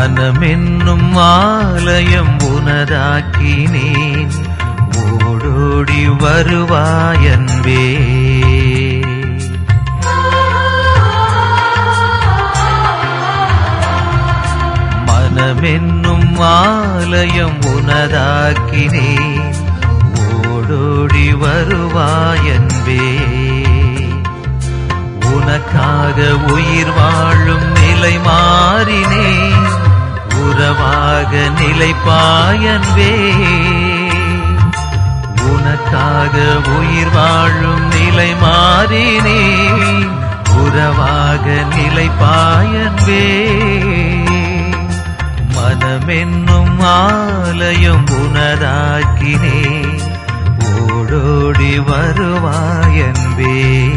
மனமென்னும் ஆலயம் உனதாக்கினேன் ஓடோடி வருவாயன்பே மனமென்னும் ஆலயம் உனதாக்கினேன் ஓடோடி வருவாயன்பே உனக்காக உயிர் வாழும் நிலை மாறினேன் உறவாக நிலை பாயன்பே உனக்காக உயிர் வாழும் நிலை மாறினேன் உறவாக நிலை பாயன்பே மனமென்னும் ஆலயம் உனதாக்கினேன் ஓடோடி வருவாயன்பே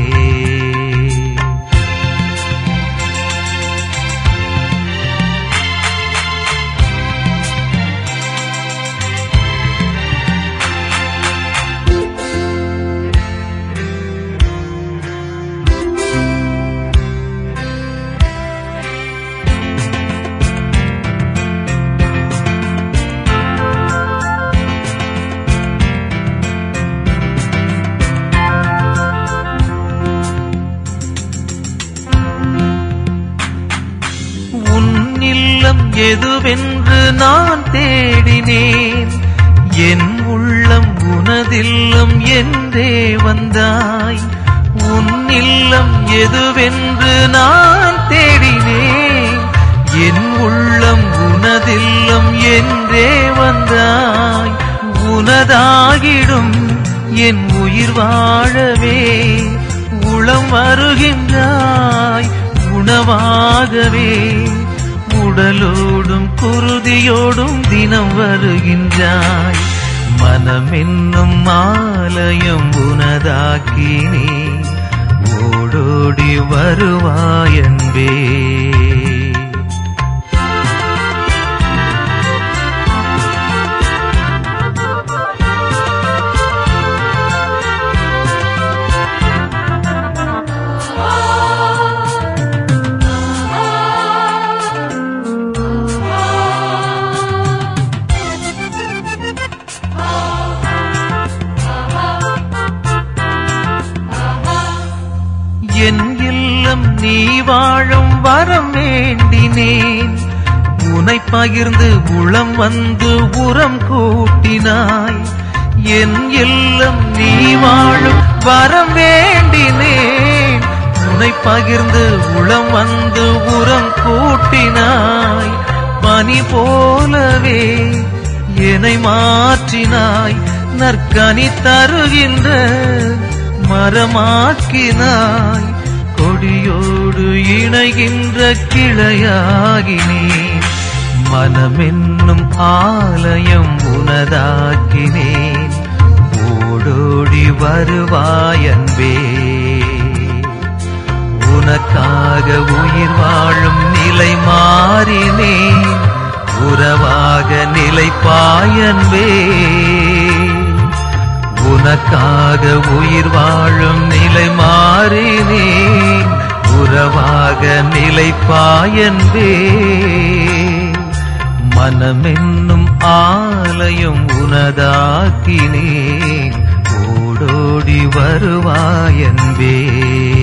உன் இல்லம் எதுவென்று நான் தேடினேன் என் உள்ளம் உனதில்லம் என்றே வந்தாய் உன் இல்லம் எதுவென்று நான் தேடினேன் என் உள்ளம் உனதில்லம் என்றே வந்தாய் உனதாகிடும் என் உயிர் வாழவே உளம் வருகின்றாய் உணவாகவே உடலோடும் குருதியோடும் தினம் வருகின்றாய் மனமென்னும் ஆலயம் உனதாக்கினே ஓடோடி வருவாயன்பே என் இல்லம் நீ வாழும் வரம் வேண்டினேன் உனை பகிர்ந்து உளம் வந்து உரம் கூட்டினாய் என் இல்லம் நீ வாழும் வரம் வேண்டினேன் உனை பகிர்ந்து உளம் வந்து உரம் கூட்டினாய் பனி போலவே என்னை மாற்றினாய் நற்கனி தருகின்ற மரமாக்கினாய் கொடியோடு இணைகின்ற கிளையாகினேன் மனமென்னும் ஆலயம் உனதாக்கினேன் ஓடோடி வருவாயன்பே உனக்காக உயிர் வாழும் நிலை மாறினேன் உறவாக நிலை பாயன்பே உனக்காக உயிர் வாழும் நிலை மாறினேன் உறவாக நிலை பாயன்பே மனமென்னும் ஆலயம் உனதாக்கினேன் ஓடோடி வருவாயன்பே